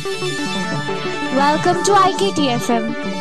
Welcome to IKTFM.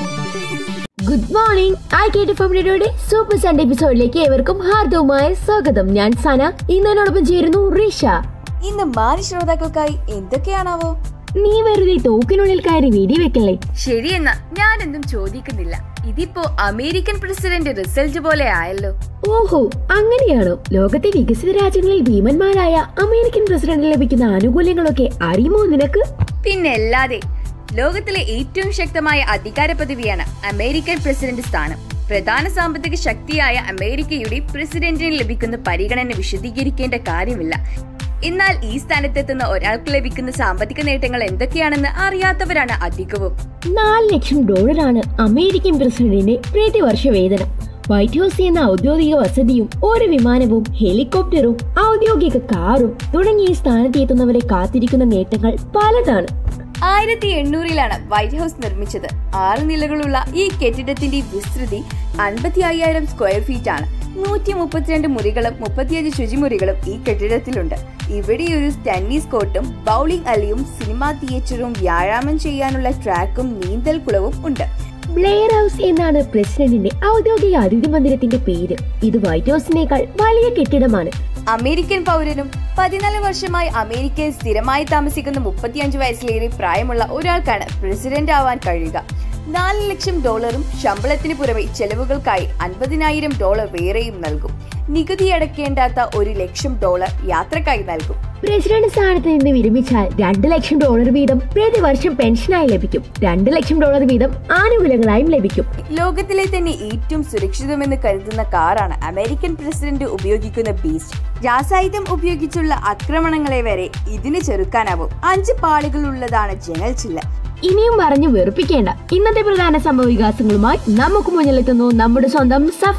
Good morning I K T ഫാമിലിയുടെ super Sunday എപ്പിസോഡിലേക്ക് ഏവർക്കും ഹാർദവുമായ സ്വാഗതം ഞാൻ സന ഇന്ന് എന്നോടൊപ്പം ചേരുന്നു റിഷ ഇന്ന് മാന്യ ശ്രോതാക്കൾക്കായി എന്തൊക്കെയാണാവോ നീ വെറുതെ തോക്കിനുള്ളിൽ കയറി വീടി വെക്കല്ലേ ശരിയെന്നാ ഞാനെന്തും ചോദിക്കുന്നില്ല ഇതിപ്പോ അമേരിക്കൻ പ്രസിഡന്റ് റിസൾട്ട് പോലെ ആയല്ലോ ഓഹോ അങ്ങനെയാണോ ലോകത്തെ വികസിത രാജ്യങ്ങളിൽ ഭീമന്മാരായ അമേരിക്കൻ പ്രസിഡന്റിന് ലഭിക്കുന്ന ആനുകൂല്യങ്ങളൊക്കെ അറിയുമോ നിനക്ക് പിന്നെ അല്ലാതെ ലോകത്തിലെ ഏറ്റവും ശക്തമായ അധികാര പദവിയാണ് അമേരിക്കൻ പ്രസിഡന്റ് സ്ഥാനം പ്രധാന സാമ്പത്തിക ശക്തിയായ അമേരിക്കയുടെ പ്രസിഡന്റിന് ലഭിക്കുന്ന പരിഗണന വിശദീകരിക്കേണ്ട കാര്യമില്ല എന്നാൽ ഈ സ്ഥാനത്തെത്തുന്ന ഒരാൾക്ക് ലഭിക്കുന്ന സാമ്പത്തിക നേട്ടങ്ങൾ എന്തൊക്കെയാണെന്ന് അറിയാത്തവരാണ് അധികവും നാല് ലക്ഷം ഡോളറാണ് അമേരിക്കൻ പ്രസിഡന്റിന്റെ പ്രതിവർഷ വേതനം വൈറ്റ് ഹൗസ് എന്ന ഔദ്യോഗിക വസതിയും ഒരു വിമാനവും ഹെലികോപ്റ്ററും ഔദ്യോഗിക കാറും തുടങ്ങിയ ഈ സ്ഥാനത്തെത്തുന്നവരെ കാത്തിരിക്കുന്ന നേട്ടങ്ങൾ പലതാണ് ആയിരത്തി എണ്ണൂറിലാണ് വൈറ്റ് ഹൗസ് നിർമ്മിച്ചത് ആറ് നിലകളുള്ള ഈ കെട്ടിടത്തിന്റെ വിസ്തൃതി അൻപത്തി അയ്യായിരം സ്ക്വയർ ഫീറ്റ് ആണ് നൂറ്റി മുപ്പത്തിരണ്ട് മുറികളും മുപ്പത്തിയഞ്ച് ശുചിമുറികളും ഈ കെട്ടിടത്തിലുണ്ട് ഇവിടെ ഒരു ടെന്നീസ് കോർട്ടും ബൗളിംഗ് അലിയും സിനിമാ തിയേറ്ററും വ്യായാമം ചെയ്യാനുള്ള ട്രാക്കും നീന്തൽ കുളവും ഉണ്ട് ബ്ലെയർ ഹൗസ് എന്നാണ് പ്രസിഡന്റിന്റെ ഔദ്യോഗിക അതിഥി മന്ദിരത്തിന്റെ പേര് ഇത് വൈറ്റ് ഹൗസിനേക്കാൾ വലിയ കെട്ടിടമാണ് അമേരിക്കൻ പൗരനും പതിനാല് വർഷമായി അമേരിക്കയിൽ സ്ഥിരമായി താമസിക്കുന്ന മുപ്പത്തിയഞ്ച് വയസ്സിലേറെ പ്രായമുള്ള ഒരാൾക്കാണ് പ്രസിഡന്റ് ആവാൻ കഴിയുക നാല് ലക്ഷം ഡോളറും ശമ്പളത്തിന് പുറമെ ചെലവുകൾക്കായി അൻപതിനായിരം ഡോളർ വേറെയും നൽകും നികുതി അടയ്ക്കേണ്ടാത്ത ഒരു ലക്ഷം ഡോളർ യാത്രക്കായി നൽകും പ്രസിഡന്റ് സ്ഥാനത്ത് നിന്ന് വിരമിച്ചാൽ രണ്ട് ലക്ഷം ഡോളർ വീതം പ്രതിവർഷം പെൻഷനായി ലഭിക്കും രണ്ട് ലക്ഷം ഡോളർ വീതം ആനുകൂല്യങ്ങളായും ലഭിക്കും ലോകത്തിലെ തന്നെ ഏറ്റവും സുരക്ഷിതമെന്ന് കരുതുന്ന കാറാണ് അമേരിക്കൻ പ്രസിഡന്റ് ഉപയോഗിക്കുന്ന ബീസ്റ്റ് രാസായുധം ഉപയോഗിച്ചുള്ള ആക്രമണങ്ങളെ വരെ ഇതിന് ചെറുക്കാനാവും അഞ്ച് പാളികളുള്ളതാണ് ജനൽ ചില്ല ഇനിയും പറഞ്ഞു വെറുപ്പിക്കേണ്ട ഇന്നത്തെ പ്രധാന സംഭവ വികാസങ്ങളുമായി നമുക്ക് മുന്നിലെത്തുന്നു നമ്മുടെ സ്വന്തം സഫ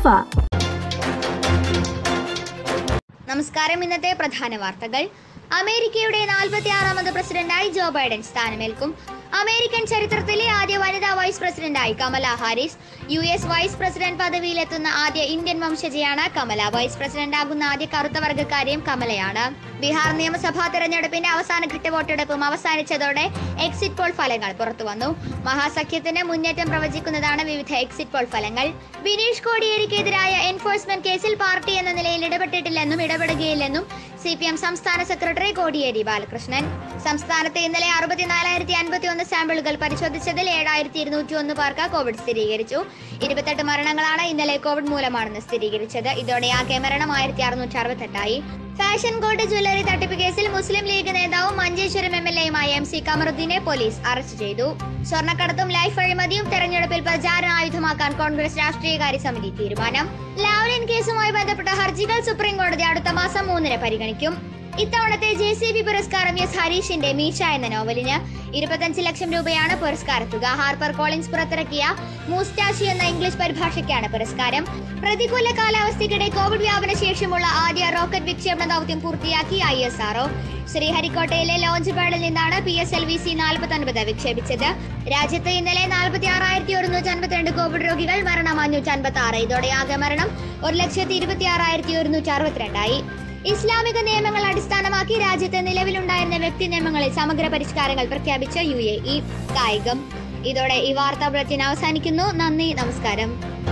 നമസ്കാരം ഇന്നത്തെ പ്രധാന വാർത്തകൾ അമേരിക്കയുടെ നാൽപ്പത്തി ആറാമത് പ്രസിഡന്റായി ജോ ബൈഡൻ സ്ഥാനമേൽക്കും അമേരിക്കൻ ചരിത്രത്തിലെ ആദ്യ വനിതാ വൈസ് പ്രസിഡന്റായി Kamala Harris U S vice president പദവിയിലെത്തുന്ന ആദ്യ ഇന്ത്യൻ വംശജയാണ് കമല വൈസ് പ്രസിഡന്റ് ആകുന്ന ആദ്യ കറുത്ത വർഗ്ഗക്കാരിയും കമലയാണ് ബീഹാർ നിയമസഭാ തെരഞ്ഞെടുപ്പിന്റെ അവസാനഘട്ട വോട്ടെടുപ്പും അവസാനിച്ചതോടെ എക്സിറ്റ് പോൾ ഫലങ്ങൾ പുറത്തുവന്നു മഹാസഖ്യത്തിന് മുന്നേറ്റം പ്രവചിക്കുന്നതാണ് വിവിധ എക്സിറ്റ് പോൾ ഫലങ്ങൾ ബിനീഷ് കോടിയേരിക്കെതിരായ എൻഫോഴ്സ്മെന്റ് കേസിൽ പാർട്ടി എന്ന നിലയിൽ ഇടപെട്ടിട്ടില്ലെന്നും ഇടപെടുകയില്ലെന്നും സി പി എം സംസ്ഥാന സെക്രട്ടറി കോടിയേരി ബാലകൃഷ്ണൻ സംസ്ഥാനത്ത് ഇന്നലെ അറുപത്തിനാലായിരത്തി അൻപത്തി ഒന്ന് സാമ്പിളുകൾ പരിശോധിച്ചതിൽ ഏഴായിരത്തി ഇരുന്നൂറ്റി ഒന്ന് പേർക്ക് കോവിഡ് സ്ഥിരീകരിച്ചു ഇരുപത്തെട്ട് മരണങ്ങളാണ് ഇന്നലെ കോവിഡ് മൂലമാണെന്ന് സ്ഥിരീകരിച്ചത് ഇതോടെ ആകെ മരണം ആയിരത്തി അറുന്നൂറ്റി അറുപത്തെട്ടായി ഫാഷൻ ഗോൾഡ് ജ്വല്ലറി തട്ടിപ്പ് കേസിൽ മുസ്ലിം ലീഗ് നേതാവും മഞ്ചേശ്വരം എം എൽ എയുമായ എം സി കമറുദ്ദീനെ പോലീസ് അറസ്റ്റ് ചെയ്തു സ്വർണ്ണക്കടത്തും ലൈഫ് അഴിമതിയും തെരഞ്ഞെടുപ്പിൽ പ്രചാരണ ആയുധമാക്കാൻ കോൺഗ്രസ് രാഷ്ട്രീയകാര്യ സമിതി തീരുമാനം ലാവ്ലിൻ കേസുമായി ബന്ധപ്പെട്ട ഹർജികൾ സുപ്രീം കോടതി അടുത്ത മാസം മൂന്നിന് പരിഗണിക്കും ഇത്തവണത്തെ ജെ സി ബി പുരസ്കാരം എസ് ഹരീഷിന്റെ മീശ എന്ന നോവലിന് ഇരുപത്തഞ്ച് ലക്ഷം രൂപയാണ് പുരസ്കാര തുക ഹാർപ്പർ കോളിൻസ് പുറത്തിറക്കിയ മൂസ്റ്റാഷി എന്ന ഇംഗ്ലീഷ് പരിഭാഷയ്ക്കാണ് പുരസ്കാരം പ്രതികൂല കാലാവസ്ഥയ്ക്കിടെ കോവിഡ് വ്യാപന ശേഷമുള്ള ആദ്യ റോക്കറ്റ് വിക്ഷേപണ ദൗത്യം പൂർത്തിയാക്കി ഐ എസ് ആർഒ ശ്രീഹരിക്കോട്ടയിലെ ലോഞ്ച് പാഡിൽ നിന്നാണ് P S L V C നാൽപ്പത്തൊൻപത് വിക്ഷേപിച്ചത് രാജ്യത്ത് ഇന്നലെ നാൽപ്പത്തി ആറായിരത്തി ഒരുന്നൂറ്റി അൻപത്തിരണ്ട് കോവിഡ് രോഗികൾ മരണം അഞ്ഞൂറ്റി അൻപത്തി ആറ് ഇതോടെ ആകെ മരണം ഒരു ലക്ഷത്തി ഇരുപത്തി ആറായിരത്തി ഒരുന്നൂറ്റി അറുപത്തിരണ്ടായി ഇസ്ലാമിക നിയമങ്ങൾ അടിസ്ഥാനമാക്കി രാജ്യത്ത് നിലവിലുണ്ടായിരുന്ന വ്യക്തി നിയമങ്ങളിൽ സമഗ്ര പരിഷ്കാരങ്ങൾ പ്രഖ്യാപിച്ച യു എ ഇ കായികം ഇതോടെ ഈ വാർത്താ ബുള്ളറ്റിൻ അവസാനിക്കുന്നു നന്ദി നമസ്കാരം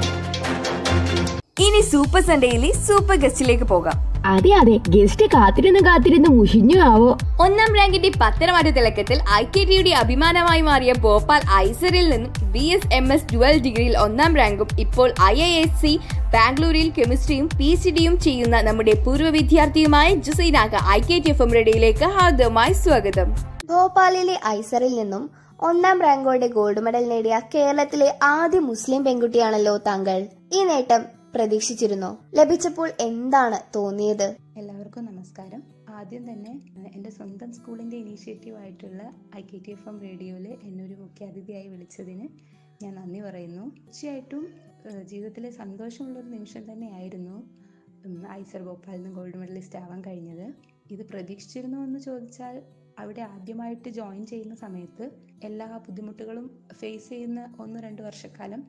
ഇനി സൂപ്പർ സൺഡേയിലെ സൂപ്പർ ഗസ്റ്റിലേക്ക് പോകാം അതെ അതെ ഗസ്റ്റ് കാത്തിരുന്ന് കാത്തിരുന്ന് മുഷിഞ്ഞു ആവോ ഒന്നാം റാങ്കിന്റെ പത്തനംതിട്ട തിളക്കത്തിൽ ഐ കെ ടിയുടെ അഭിമാനമായി മാറിയ ഭോപ്പാൽ ഐസറിൽ നിന്നും B S M S dual ഡിഗ്രിയിൽ ഒന്നാം റാങ്കും ഇപ്പോൾ ഐ ഐ എസ് സി ബാംഗ്ലൂരിൽ കെമിസ്ട്രിയും പി സി ഡിയും ചെയ്യുന്ന നമ്മുടെ പൂർവ്വ വിദ്യാർത്ഥിയുമായ ജുസൈനാക I K T F M റേഡിയോയിലേക്ക് ഹാർദവമായി സ്വാഗതം ഭോപ്പാലിലെ ഐസറിൽ നിന്നും ഒന്നാം റാങ്കോടെ ഗോൾഡ് മെഡൽ നേടിയ കേരളത്തിലെ ആദ്യ മുസ്ലിം പെൺകുട്ടിയാണല്ലോ താങ്കൾ ഈ നേട്ടം പ്രതീക്ഷിച്ചിരുന്നോ ലഭിച്ചപ്പോൾ എന്താണ് തോന്നിയത് എല്ലാവർക്കും നമസ്കാരം ആദ്യം തന്നെ ഏഹ്, എൻ്റെ സ്വന്തം സ്കൂളിൻ്റെ ഇനീഷ്യേറ്റീവ് ആയിട്ടുള്ള I K T F M റേഡിയോയിൽ എന്നെ ഒരു മുഖ്യാതിഥിയായി വിളിച്ചതിന് ഞാൻ നന്ദി പറയുന്നു തീർച്ചയായിട്ടും ഏഹ്, ജീവിതത്തിലെ സന്തോഷമുള്ളൊരു നിമിഷം തന്നെയായിരുന്നു ഉം, ഐസർ ഭോപ്പാലിൽ നിന്ന് ഗോൾഡ് മെഡലിസ്റ്റ് ആവാൻ കഴിഞ്ഞത് ഇത് പ്രതീക്ഷിച്ചിരുന്നു എന്ന് ചോദിച്ചാൽ അവിടെ ആദ്യമായിട്ട് ജോയിൻ ചെയ്യുന്ന സമയത്ത് എല്ലാ ബുദ്ധിമുട്ടുകളും ഫേസ് ചെയ്യുന്ന ഒന്ന് രണ്ട് വർഷക്കാലം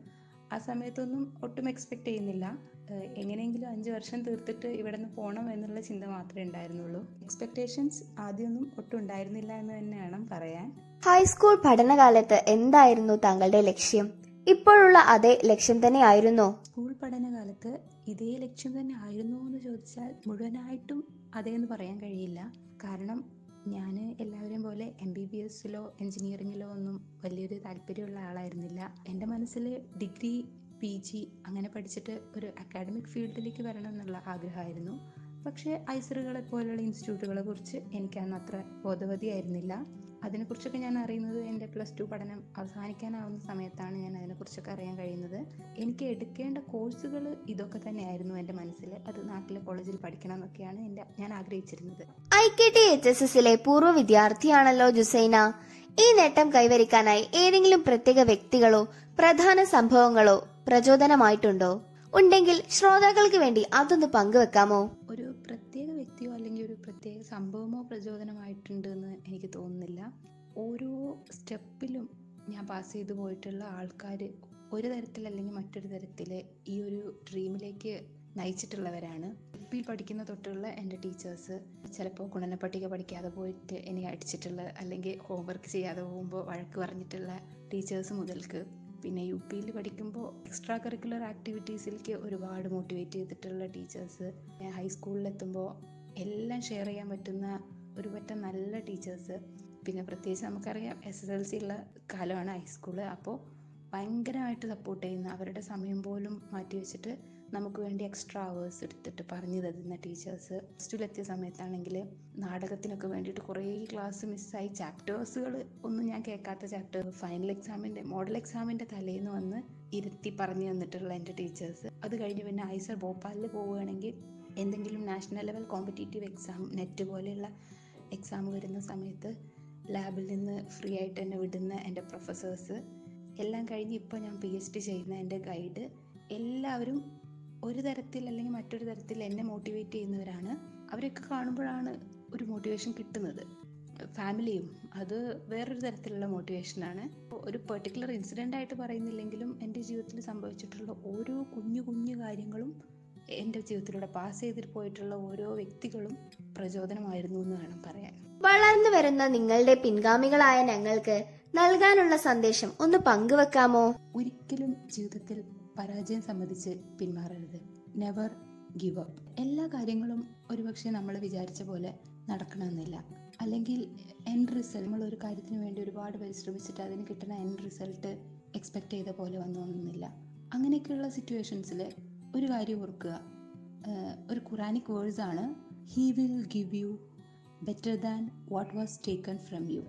ആ സമയത്തൊന്നും ഒട്ടും എക്സ്പെക്റ്റ് ചെയ്യുന്നില്ല ഏഹ് എങ്ങനെയെങ്കിലും അഞ്ച് വർഷം തീർത്തിട്ട് ഇവിടെ നിന്ന് പോകണം എന്നുള്ള ചിന്ത മാത്രമേ ഉണ്ടായിരുന്നുള്ളൂ എക്സ്പെക്റ്റേഷൻസ് ആദ്യമൊന്നും ഒട്ടും ഉണ്ടായിരുന്നില്ല എന്ന് തന്നെ വേണം പറയാൻ ഹൈസ്കൂൾ പഠനകാലത്ത് എന്തായിരുന്നു താങ്കളുടെ ലക്ഷ്യം ഇപ്പോഴുള്ള അതേ ലക്ഷ്യം തന്നെയായിരുന്നോ സ്കൂൾ പഠനകാലത്ത് ഇതേ ലക്ഷ്യം തന്നെ ആയിരുന്നോ എന്ന് ചോദിച്ചാൽ മുഴുവനായിട്ടും അതേന്ന് പറയാൻ കഴിയില്ല കാരണം ഞാൻ എല്ലാവരെയും പോലെ എം ബി ബി എസിലോ എൻജിനീയറിങ്ങിലോ ഒന്നും വലിയൊരു താല്പര്യമുള്ള ആളായിരുന്നില്ല എൻ്റെ മനസ്സിൽ ഡിഗ്രി പി ജി അങ്ങനെ പഠിച്ചിട്ട് ഒരു അക്കാഡമിക് ഫീൽഡിലേക്ക് വരണം എന്നുള്ള ആഗ്രഹമായിരുന്നു പക്ഷേ ഐസറുകളെ പോലുള്ള ഇൻസ്റ്റിറ്റ്യൂട്ടുകളെ കുറിച്ച് എനിക്ക് അന്ന് അത്ര ബോധവതിയായിരുന്നില്ല അതിനെക്കുറിച്ചൊക്കെ ഞാൻ അറിയുന്നത് എൻ്റെ പ്ലസ് ടു പഠനം അവസാനിക്കാനാവുന്ന സമയത്താണ് ഞാൻ അതിനെക്കുറിച്ചൊക്കെ അറിയാൻ കഴിയുന്നത് എനിക്ക് എടുക്കേണ്ട കോഴ്സുകൾ ഇതൊക്കെ തന്നെയായിരുന്നു എൻ്റെ മനസ്സിൽ അത് നാട്ടിലെ കോളേജിൽ പഠിക്കണം എന്നൊക്കെയാണ് എൻ്റെ ഞാൻ ആഗ്രഹിച്ചിരുന്നത് I K T H S എസിലെ പൂർവ്വ വിദ്യാർത്ഥിയാണല്ലോ ജുസൈന ഈ നേട്ടം കൈവരിക്കാനായി ഏതെങ്കിലും പ്രത്യേക വ്യക്തികളോ പ്രധാന സംഭവങ്ങളോ പ്രചോദനമായിട്ടുണ്ടോ ഉണ്ടെങ്കിൽ ശ്രോതാക്കൾക്ക് വേണ്ടി അതൊന്ന് പങ്കുവെക്കാമോ ഒരു പ്രത്യേക വ്യക്തിയോ അല്ലെങ്കിൽ ഒരു പ്രത്യേക സംഭവമോ പ്രചോദനമായിട്ടുണ്ട് എന്ന് എനിക്ക് തോന്നുന്നില്ല ഓരോ സ്റ്റെപ്പിലും ഞാൻ പാസ് ചെയ്തു പോയിട്ടുള്ള ആൾക്കാർ ഒരു തരത്തിൽ അല്ലെങ്കിൽ മറ്റൊരു തരത്തിൽ ഈ ഒരു ഡ്രീമിലേക്ക് നയിച്ചിട്ടുള്ളവരാണ് എപ്പിൽ പഠിക്കുന്ന തൊട്ടുള്ള എൻ്റെ ടീച്ചേഴ്സ് ചിലപ്പോൾ ഗുണനപ്പട്ടിക പഠിക്കാതെ പോയിട്ട് എന്നെ അടിച്ചിട്ടുള്ള അല്ലെങ്കിൽ ഹോംവർക്ക് ചെയ്യാതെ പോകുമ്പോൾ വഴക്ക് പറഞ്ഞിട്ടുള്ള ടീച്ചേഴ്സ് മുതൽക്ക് പിന്നെ യു പിയിൽ പഠിക്കുമ്പോൾ എക്സ്ട്രാ കരിക്കുലർ ആക്ടിവിറ്റീസിലേക്ക് ഒരുപാട് മോട്ടിവേറ്റ് ചെയ്തിട്ടുള്ള ടീച്ചേഴ്സ് ഹൈസ്കൂളിലെത്തുമ്പോൾ എല്ലാം ഷെയർ ചെയ്യാൻ പറ്റുന്ന ഒരു പറ്റം നല്ല ടീച്ചേഴ്സ് പിന്നെ പ്രത്യേകിച്ച് നമുക്കറിയാം എസ് എസ് എൽ സി ഉള്ള കാലമാണ് ഹൈസ്കൂള് അപ്പോൾ ഭയങ്കരമായിട്ട് സപ്പോർട്ട് ചെയ്യുന്ന അവരുടെ സമയം പോലും മാറ്റി വെച്ചിട്ട് നമുക്ക് വേണ്ടി എക്സ്ട്രാ അവേഴ്സ് എടുത്തിട്ട് പറഞ്ഞു തരുന്ന ടീച്ചേഴ്സ് പ്ലസ് സമയത്താണെങ്കിൽ നാടകത്തിനൊക്കെ വേണ്ടിയിട്ട് കുറേ ക്ലാസ് മിസ്സായി ചാപ്റ്റേഴ്സുകൾ ഒന്നും ഞാൻ കേൾക്കാത്ത ചാപ്റ്റർ ഫൈനൽ എക്സാമിൻ്റെ മോഡൽ എക്സാമിൻ്റെ തലേന്ന് വന്ന് ഇരുത്തി പറഞ്ഞു തന്നിട്ടുള്ള എൻ്റെ ടീച്ചേഴ്സ് അത് കഴിഞ്ഞ് പിന്നെ ഐസർ ഭോപ്പാലിൽ പോവുകയാണെങ്കിൽ എന്തെങ്കിലും national level competitive exam NET പോലെയുള്ള എക്സാം വരുന്ന സമയത്ത് ലാബിൽ നിന്ന് ഫ്രീ ആയിട്ട് എന്നെ വിടുന്ന എൻ്റെ പ്രൊഫസേഴ്സ് എല്ലാം കഴിഞ്ഞ് ഇപ്പോൾ ഞാൻ പി എച്ച് ഡി ചെയ്യുന്ന എൻ്റെ ഗൈഡ് എല്ലാവരും ഒരു തരത്തിൽ അല്ലെങ്കിൽ മറ്റൊരു തരത്തിൽ എന്നെ മോട്ടിവേറ്റ് ചെയ്യുന്നവരാണ് അവരെയൊക്കെ കാണുമ്പോഴാണ് ഒരു മോട്ടിവേഷൻ കിട്ടുന്നത് ഫാമിലിയും അത് വേറൊരു തരത്തിലുള്ള മോട്ടിവേഷനാണ് ഒരു പെർട്ടിക്കുലർ ഇൻസിഡൻ്റ് ആയിട്ട് പറയുന്നില്ലെങ്കിലും എൻ്റെ ജീവിതത്തിൽ സംഭവിച്ചിട്ടുള്ള ഓരോ കുഞ്ഞു കുഞ്ഞു കാര്യങ്ങളും എൻ്റെ ജീവിതത്തിലൂടെ പാസ് ചെയ്തിട്ട് പോയിട്ടുള്ള ഓരോ വ്യക്തികളും പ്രചോദനമായിരുന്നു എന്ന് വേണം പറയാൻ വളർന്നു വരുന്ന നിങ്ങളുടെ പിൻഗാമികളായ ഞങ്ങൾക്ക് നൽകാനുള്ള സന്ദേശം ഒന്ന് പങ്കുവെക്കാമോ ഒരിക്കലും ജീവിതത്തിൽ പരാജയം സമ്മതിച്ച് പിന്മാറരുത് നെവർ ഗിവ് അപ്പ് എല്ലാ കാര്യങ്ങളും ഒരുപക്ഷെ നമ്മൾ വിചാരിച്ച പോലെ നടക്കണമെന്നില്ല അല്ലെങ്കിൽ എൻഡ് റിസൾട്ട് നമ്മൾ ഒരു കാര്യത്തിന് വേണ്ടി ഒരുപാട് പരിശ്രമിച്ചിട്ട് അതിന് കിട്ടുന്ന എൻഡ് റിസൾട്ട് എക്സ്പെക്ട് ചെയ്ത പോലെ വന്നോണമെന്നില്ല അങ്ങനെയൊക്കെയുള്ള സിറ്റുവേഷൻസിൽ ഒരു കാര്യം ഓർക്കുക ആഹ് ഒരു ഖുറാനിക് വേഴ്സ് ആണ് he will give you better than what was taken from you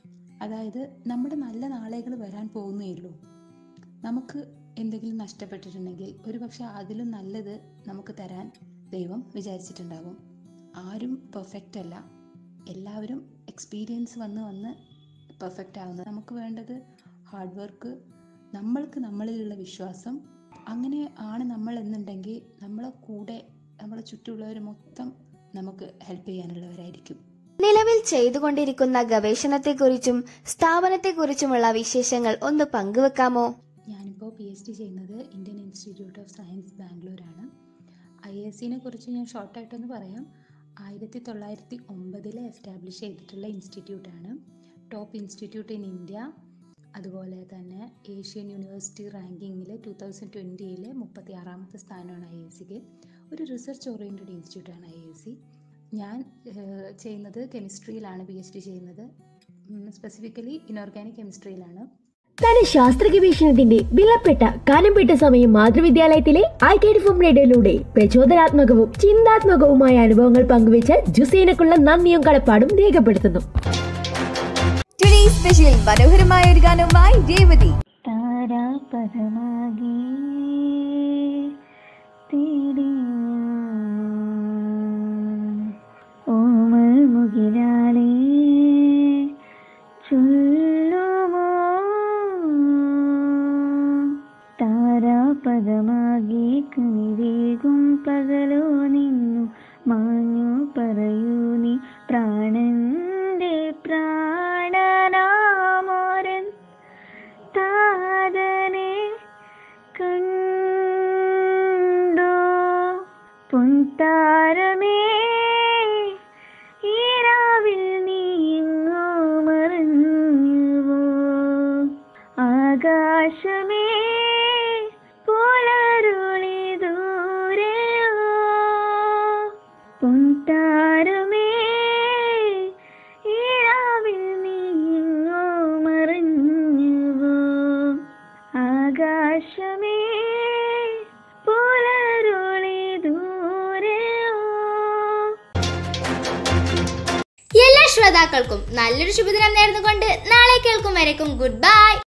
അതായത് നമ്മുടെ നല്ല നാളുകൾ വരാൻ പോകുന്നേ ഉള്ളൂ നമുക്ക് എന്തെങ്കിലും നഷ്ടപ്പെട്ടിട്ടുണ്ടെങ്കിൽ ഒരു പക്ഷെ അതിലും നല്ലത് നമുക്ക് തരാൻ ദൈവം വിചാരിച്ചിട്ടുണ്ടാകും ആരും പെർഫെക്റ്റ് അല്ല എല്ലാവരും എക്സ്പീരിയൻസ് വന്ന് വന്ന് പെർഫെക്റ്റ് ആവുന്നത് നമുക്ക് വേണ്ടത് ഹാർഡ് വർക്ക് നമ്മൾക്ക് നമ്മളിലുള്ള വിശ്വാസം അങ്ങനെ ആണ് നമ്മൾ എന്നുണ്ടെങ്കിൽ നമ്മളെ കൂടെ നമ്മളെ ചുറ്റുമുള്ളവർ മൊത്തം നമുക്ക് ഹെൽപ്പ് ചെയ്യാനുള്ളവരായിരിക്കും നിലവിൽ ചെയ്തുകൊണ്ടിരിക്കുന്ന ഗവേഷണത്തെക്കുറിച്ചും സ്ഥാപനത്തെക്കുറിച്ചുമുള്ള വിശേഷങ്ങൾ ഒന്ന് പങ്കുവെക്കാമോ ഞാനിപ്പോൾ പി എച്ച് ഡി ചെയ്യുന്നത് ഇന്ത്യൻ ഇൻസ്റ്റിറ്റ്യൂട്ട് ഓഫ് സയൻസ് ബാംഗ്ലൂരാണ് ഐ എസ് സിനെ കുറിച്ച് ഞാൻ ഷോർട്ടായിട്ടൊന്ന് പറയാം ആയിരത്തി തൊള്ളായിരത്തി ഒമ്പതിൽ എസ്റ്റാബ്ലിഷ് ചെയ്തിട്ടുള്ള ഇൻസ്റ്റിറ്റ്യൂട്ടാണ് ടോപ്പ് ഇൻസ്റ്റിറ്റ്യൂട്ട് ഇൻ ഇന്ത്യ അതുപോലെ തന്നെ ഏഷ്യൻ യൂണിവേഴ്സിറ്റി റാങ്കിങ്ങിൽ ടു തൗസൻഡ് ട്വൻറ്റിയിൽ മുപ്പത്തി ആറാമത്തെ സ്ഥാനമാണ് ഐ എസ് സിക്ക് ഒരു റിസർച്ച് ഓറിയൻറ്റഡ് ഇൻസ്റ്റിറ്റ്യൂട്ടാണ് ഐ എസ് സി ഞാൻ ഏഹ്, ചെയ്യുന്നത് കെമിസ്ട്രിയിലാണ് പി എച്ച് ഡി ചെയ്യുന്നത് സ്പെസിഫിക്കലി ഇനോർഗാനിക് കെമിസ്ട്രിയിലാണ് തന്റെ ശാസ്ത്ര ഗവേഷണത്തിന്റെ വിലപ്പെട്ട കനംപെട്ട സമയം മാതൃവിദ്യാലയത്തിലെ ഐ കെ ഡി ഫോം റേഡിയോയിലൂടെ പ്രചോദനാത്മകവും ചിന്താത്മകവുമായ അനുഭവങ്ങൾ പങ്കുവെച്ച ജുസൈനക്കുള്ള നന്ദിയും കടപ്പാടും രേഖപ്പെടുത്തുന്നു ടുഡേ സ്പെഷ്യൽ മനോഹരമായ ഒരു ഗാനവുമായി രേവതി താരാപദമാകെ തേടി ഓമൽ മുകിലാളെ ചൊല്ലുമോ താരാപദമാകെ കനിവേകും പകലോ നിന്നു മാഞ്ഞു പറയൂ നീ പ്രാണന്റെ പ്രാണനാമോരൻ താതനെ ആകാശമേ പുലരുളി ദൂരെയോ പൊൻതാരമേ ഈരാവിൽ നീങ്ങോ മറിഞ്ഞുവോ ആകാശമേ പുലരുളി ദൂരെയോ എല്ലാ ശ്രോതാക്കൾക്കും നല്ലൊരു ശുഭദിനം നേർന്നുകൊണ്ട് നാളെ കേൾക്കും വരയ്ക്കും ഗുഡ് ബൈ